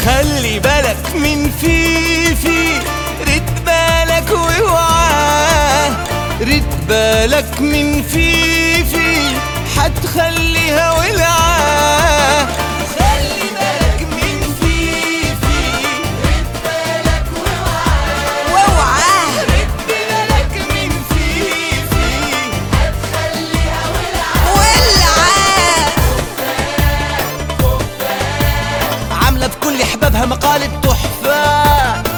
خلي بالك من فيفي رد بالك واوعاه رد بالك من فيفي حتخليها ولعاه خلي بالك من فيفي رد بالك واوعاه واوعاه رد بالك من فيفي حتخليها ولعاه ولعاه عاملة بكل حبابها مقالة تحفة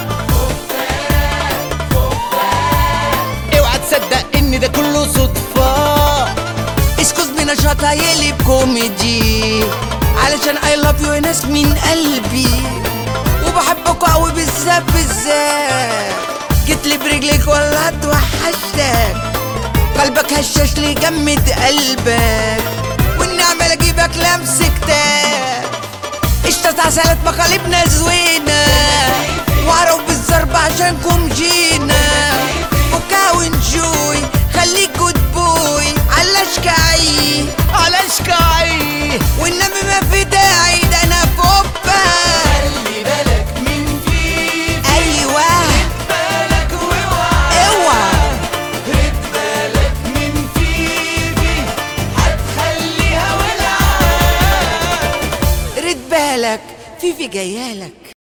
اوعى تصدق ان ده كله صدفة اسكت بنشاطها يقلب كوميدي علشان اي لاف يو ناس من قلبي وبحبكوا قوي بالذات بالذات جيت لي برجلك ولا اتوحشتك قلبك هشاش لي جمد قلبك والنعمة اجيبك لمسكتك اشتت عسلت مقالبنا زوينة وعرف بالضرب عشانكم جينا فكها وانجوي خليك جود بوي علاش كعي على شكاي والنبي ما في داعي ده انا فوبا خلي بالك من فيفي ايوه بالك واوعى اوعى رد بالك من فيفي هتخليها ولعة رد بالك فيفي جايالك